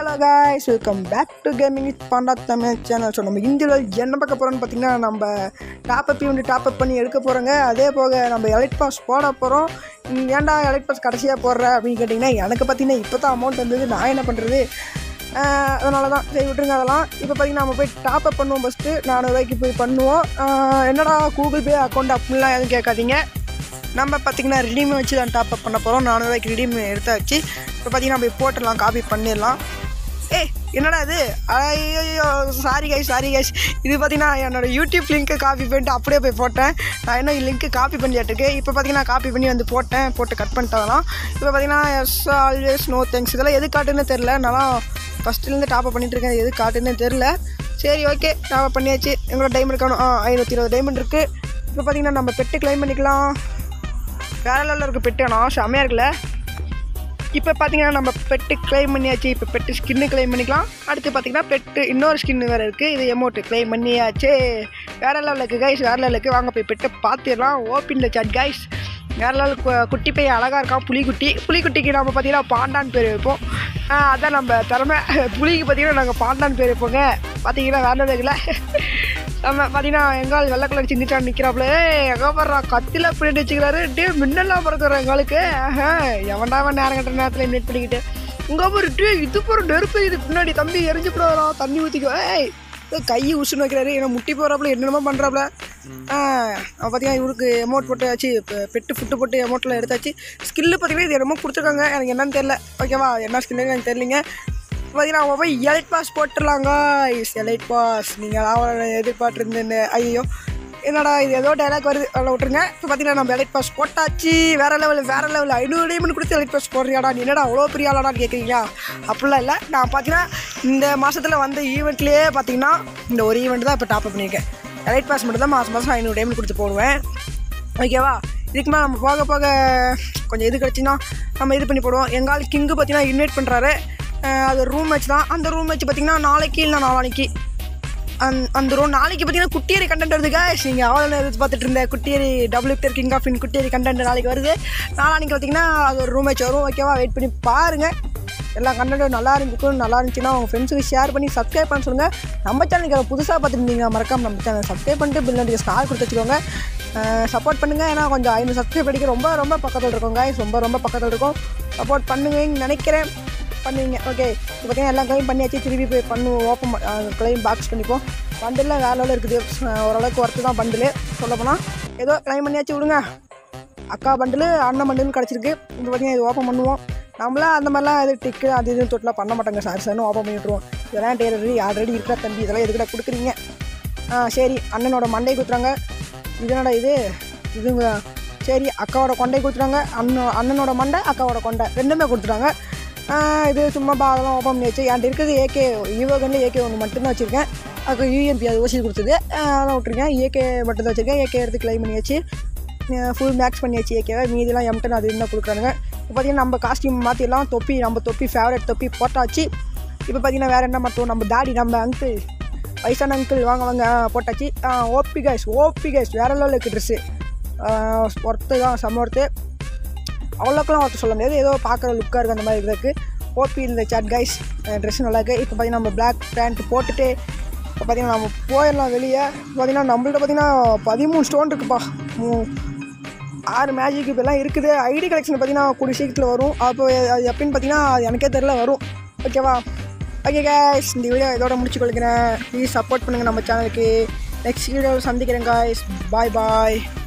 hello guys welcome back to gaming with panda Tamil channel so நம்ம இந்தியாவில் என்ன பார்க்க போகிறோம்னு பார்த்தீங்கன்னா நம்ம டாப்அப் வந்து டாப்அப் பண்ணி எடுக்க போகிறோங்க அதே போக நம்ம எலைட் பாஸ் போட போகிறோம் ஏன்டா எலைட் பாஸ் கடைசியாக போடுற அப்படின்னு கேட்டிங்கன்னா எனக்கு பார்த்தீங்கன்னா இப்போ தான் அமௌண்ட் வந்தது நான் என்ன பண்ணுறது அதனால தான் சரி விட்டுருங்க அதெல்லாம் இப்போ பார்த்தீங்கன்னா நம்ம போய் டாப்அப் பண்ணுவோம் ஃபஸ்ட்டு நானூறுரூவாய்க்கு போய் பண்ணுவோம் ஆஹ் என்னடா கூகுள் பே அக்கௌண்ட் அப்படிலாம் எதுவும் கேட்காதீங்க நம்ம பார்த்தீங்கன்னா ரிடீம் வச்சு தான் டாப் அப் பண்ண போகிறோம் நானூறுவாய்க்கு ரிடீம் எடுத்தாச்சு இப்போ பார்த்தீங்கன்னா போய் போட்டுடலாம் காப்பி பண்ணிடலாம் ஏய் என்னடா இது ஐயோ சாரி கைஸ் சாரி கைஸ் இது பார்த்தீங்கன்னா என்னோட யூடியூப் லிங்க்கை காப்பி பண்ணிட்டு அப்படியே போய் போட்டேன் நான் இன்னும் லிங்க்கு காப்பி பண்ணிட்டுருக்கு இப்போ பார்த்தீங்கன்னா காப்பி பண்ணி வந்து போட்டேன் போட்டு கட் பண்ணிட்டாங்களாம் இப்போ பார்த்தீங்கன்னா எஸ் ஆல்வேஸ் நோ தேங்க்ஸ் இதெல்லாம் எது காட்டுன்னு தெரில நான் ஃபஸ்ட்டுலேருந்து டாப் அப் பண்ணிட்டு இருக்கேன் எது காட்டுன்னு தெரில சரி ஓகே டாப் பண்ணியாச்சு எங்களோட டைமண்ட் காணும் ஆ ஐநூற்றி இருபது டைமண்ட் இருக்குது இப்போ பார்த்தீங்கன்னா நம்ம பெட்டு கிளைம் பண்ணிக்கலாம் வேற லெவலில் இருக்க பெட்டு ஆனால் செம்மையாக இருக்குல்ல இப்போ பார்த்தீங்கன்னா நம்ம பெட்டு கிளைம் பண்ணியாச்சு இப்போ பெட்டு ஸ்கின்னு கிளைம் பண்ணிக்கலாம் அடுத்து பார்த்தீங்கன்னா பெட்டு இன்னொரு ஸ்கின் வேறு இருக்குது இது எமௌண்ட்டு கிளைம் பண்ணியாச்சு வேற லெவலில் இருக்குது கைஸ் வேற லெவலில் இருக்குது வாங்க போய் பெட்டை பார்த்துடலாம் ஓப்பனில் சாட் கைஸ் வேற லெவல் குட்டி பையன் அழகாக இருக்கான் புலிக்குட்டி புலிக்குட்டிக்கு நம்ம பார்த்தீங்கன்னா பாண்டான் பேர் வைப்போம் ஆ, அதான் நம்ம திறமை புலிக்கு பார்த்தீங்கன்னா நாங்கள் பாண்டான் பேர் வைப்போங்க பார்த்தீங்கன்னா வேற லெவலில் இருக்குல்ல நம்ம பார்த்தீங்கன்னா எங்கால் வெள்ளை கலர் சின்னிச்சான் நிற்கிறாப்புல எங்கே போடுறா கத்தில பின்னாடி வச்சுக்கிறாரு டே மின்னெல்லாம் பிறக்குற எங்களுக்கு ஆஹா, எவன்டா அவன் நேரம் கட்டுற நேரத்தில் இன்வைட் பண்ணிக்கிட்டு உங்க அப்புறம் டே இது போகிற நெருப்பு இது பின்னாடி தம்பி எரிஞ்சு போடுறா தண்ணி ஊற்றிக்கோ ஏய் ஏய், கை உசுன்னு வைக்கிறாரு ஏன்னா முட்டி போகிறாப்புல என்னென்னமோ பண்ணுறாப்புல பார்த்தீங்கன்னா இவருக்கு எமௌண்ட் போட்டாச்சு இப்போ பெட்டு ஃபுட்டு போட்டு எமௌண்ட்டில் எடுத்தாச்சு ஸ்கில்லு பார்த்தீங்கன்னா இது என்னமோ கொடுத்துருக்காங்க எனக்கு என்னன்னு தெரில ஓகேவா என்ன ஸ்கில்லுன்னு எனக்கு தெரியலிங்க பார்த்தீங்கன்னா அவங்க போய் எலைட் பாஸ் போட்டுடலாங்க இஸ் எலைட் பாஸ் நீங்கள் அவரை எதிர்பார்த்துருந்தேன்னு ஐயோ என்னடா இது ஏதோ டைலாக் வருது அதில் விட்டுருங்க இப்போ பார்த்தீங்கன்னா நம்ம எலைட் பாஸ் போட்டாச்சு வேற லெவல் வேற லெவல் ஐநூறு டைமண்ட் கொடுத்து எலைட் பாஸ் போடுறியாடா நீ என்னடா அவ்வளோ பெரிய ஆளாடான்னு கேட்குறீங்களா அப்படிலாம் இல்லை நான் பார்த்தீங்கன்னா இந்த மாதத்தில் வந்த ஈவெண்ட்லேயே பார்த்தீங்கன்னா இந்த ஒரு ஈவெண்ட் தான் இப்போ டாப் பண்ணியிருக்கேன் எலைட் பாஸ் மட்டும் தான் மாதம் மாதம் ஐநூறு டைமண்ட் கொடுத்து போடுவேன் ஓகேவா இதுக்கு மேலே நம்ம போக போக கொஞ்சம் இது கிடச்சின்னா நம்ம இது பண்ணி போடுவோம் எங்கால் கிங்கு பார்த்தீங்கன்னா இன்வைட் பண்ணுறாரு அது ரூம் மேட்ச் தான் அந்த ரூம் மேட்ச் பார்த்தீங்கன்னா நாளைக்கு இல்லை நாளானிக்கு அந் அந்த ரூம் நாளைக்கு பார்த்தீங்கன்னா குட்டியேரி கண்டென்ட் வருது guys நீங்கள் அவ்வளோ எதிர்பார்த்துட்டு இருந்த குட்டியேரி டபுள் பிளர் கிங் ஆஃப் இன் குட்டியேரி கண்டென்ட் நாளைக்கு வருது நாளானிக்கு பார்த்தீங்கன்னா அது ஒரு ரூம் மேட்ச் வரும் ஓகேவா வெயிட் பண்ணி பாருங்கள் எல்லா கண்டென்ட்டும் நல்லா இருந்துக்கும் நல்லா இருந்துச்சுன்னா உங்கள் ஃப்ரெண்ட்ஸுக்கு ஷேர் பண்ணி சப்ஸ்கிரைப் பண்ண சொல்லுங்கள் நம்ம சேனலுக்கு புதுசாக பார்த்துருந்தீங்க மறக்காம நம்ம சேனல் சப்ஸ்கிரைப் பண்ணிட்டு பில் நோட்டிஃபிகேஷன் ஸ்டார் கொடுத்து வச்சுக்கோங்க சப்போர்ட் பண்ணுங்கள் ஏன்னா கொஞ்சம் ஐநூறு சப்ஸ்கிரைப் அடிக்க ரொம்ப ரொம்ப பக்கத்தில் இருக்கோம் guys ரொம்ப ரொம்ப பக்கத்தில் இருக்கும் சப்போர்ட் பண்ணுவீங்கன்னு நினைக்கிறேன் பண்ணுவீங்க ஓகே இப்போ பார்த்தீங்கன்னா எல்லா கிளைம் பண்ணியாச்சு திருப்பி போய் பண்ணுவோம் ஓப்பன் கிளைம் பாக்ஸ் பண்ணிப்போம் பண்டில் வேற லெவலில் இருக்குது அஹ் ஓரளவுக்கு ஒர்த்து தான் பண்டில் சொல்ல போனால் ஏதோ கிளைம் பண்ணியாச்சு விடுங்க அக்கா பண்டில் அண்ணன் பண்டில் கிடச்சிருக்கு இப்போ பார்த்தீங்கன்னா இது ஓப்பன் பண்ணுவோம் நம்மளாம் அந்த மாதிரிலாம் இது டிக்கு அது இது தொட்டிலாம் பண்ண மாட்டாங்க சார் சார்னு ஓப்பன் பண்ணி விட்ருவோம் இதெல்லாம் டேரடி ஆல்ரெடி இருக்கிற தம்பி இதெல்லாம் எதுக்கிட்ட கொடுக்குறீங்க ஆ சரி அண்ணனோட மண்டை குத்துறாங்க இது என்னடா இது இதுங்க சரி அக்காவோட கொண்டை கொடுத்துட்டாங்க அண்ணன் அண்ணனோட மண்டை அக்காவோட கொண்டை ரெண்டுமே கொடுத்துட்டாங்க ஆ, இது சும்மா பா அதெல்லாம் ஓப்பன் பண்ணி வச்சு என்கிட்ட இருக்கிறது ஏகே ஈவோகனில் ஏகே ஒன்று மட்டும்தான் வச்சுருக்கேன் அதுக்கு யூஎம்பி அது ஓசி கொடுத்தது ஆ, அதெல்லாம் விட்ருக்கேன் ஏகே மட்டும் தான் வச்சுருக்கேன் ஏகே எடுத்து கிளைம் பண்ணியாச்சு ஃபுல் மேக்ஸ் பண்ணியாச்சு ஏகேவை மீதிலாம் எம்டன் அது இருந்தால் கொடுக்குறாங்க இப்போ பார்த்தீங்கன்னா நம்ம காஸ்டியூம் மாற்றிடலாம் தொப்பி நம்ம தொப்பி ஃபேவரட் தொப்பி போட்டாச்சு இப்போ பார்த்தீங்கன்னா வேறு என்ன மாற்றுவோம் நம்ம டாடி நம்ம அங்கிள் வயசான அங்கிள் வாங்க வாங்க ஆ, போட்டாச்சு ஓபி கைஸ் ஓபி கைஸ் வேறு லெவலில் இருக்குது ட்ரெஸ்ஸு ஒர்த்து தான் செம்ம ஒர்த்து அவ்வளோக்கெல்லாம் ஒருத்தர் சொல்ல முடியாது ஏதோ பார்க்குற லுக்காக இருக்குது அந்த மாதிரி இருக்குது ஓபி இந்த சாட் கைஸ் ட்ரெஸ் நல்லா இருக்குது இப்போ பார்த்தீங்கன்னா நம்ம பிளாக் பேண்ட் போட்டுட்டு இப்போ பார்த்தீங்கன்னா நம்ம போயிடலாம் வெளியே பார்த்தீங்கன்னா நம்மள்ட்ட பார்த்தீங்கன்னா பதிமூணு ஸ்டோன் இருக்குப்பா மூ- ஆறு மேஜிக் இப்போல்லாம் இருக்குது ஐடி கலெக்ஷன் பார்த்தீங்கன்னா கூடிய சீக்கிரத்தில் வரும் அப்போ அது எப்படின்னு பார்த்தீங்கன்னா அது எனக்கே தெரில வரும் ஓகேவா ஓகே guys இந்த வீடியோ இதோட முடிச்சு கொள்கிறேன் ப்ளீஸ் சப்போர்ட் பண்ணுங்கள் நம்ம சேனலுக்கு நெக்ஸ்ட் வீடியோவில் சந்திக்கிறேன் guys பாய் பாய்